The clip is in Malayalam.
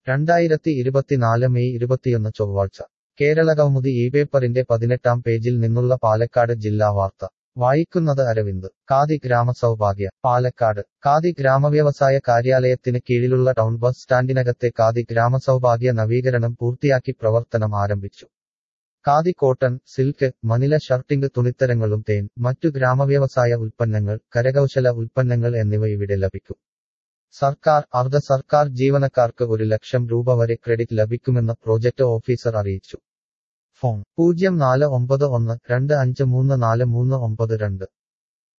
രണ്ടായിരത്തി ഇരുപത്തിനാല് മെയ് ഇരുപത്തിയൊന്ന് ചൊവ്വാഴ്ച കേരളകൗമുദി ഈ പേപ്പറിന്റെ പതിനെട്ടാം പേജിൽ നിന്നുള്ള പാലക്കാട് ജില്ലാ വാർത്ത വായിക്കുന്നത് അരവിന്ദ് ഖാദി ഗ്രാമസൗഭാഗ്യ പാലക്കാട് ഖാദി ഗ്രാമവ്യവസായ കാര്യാലയത്തിന് കീഴിലുള്ള ടൗൺ ബസ് സ്റ്റാൻഡിനകത്തെ ഖാദി ഗ്രാമസൗഭാഗ്യ നവീകരണം പൂർത്തിയാക്കി പ്രവർത്തനം ആരംഭിച്ചു ഖാദി കോട്ടൺ സിൽക്ക് മനില ഷർട്ടിംഗ് തുണിത്തരങ്ങളും തേൻ മറ്റു ഗ്രാമവ്യവസായ ഉൽപ്പന്നങ്ങൾ കരകൗശല ഉൽപ്പന്നങ്ങൾ എന്നിവ ഇവിടെ ലഭിക്കും സർക്കാർ അർദ്ധ സർക്കാർ ജീവനക്കാർക്ക് ഒരു ലക്ഷം രൂപ വരെ ക്രെഡിറ്റ് ലഭിക്കുമെന്ന് പ്രോജക്ട് ഓഫീസർ അറിയിച്ചു ഫോൺ പൂജ്യം നാല് ഒമ്പത് ഒന്ന് രണ്ട് അഞ്ച് മൂന്ന് നാല് മൂന്ന് ഒമ്പത് രണ്ട്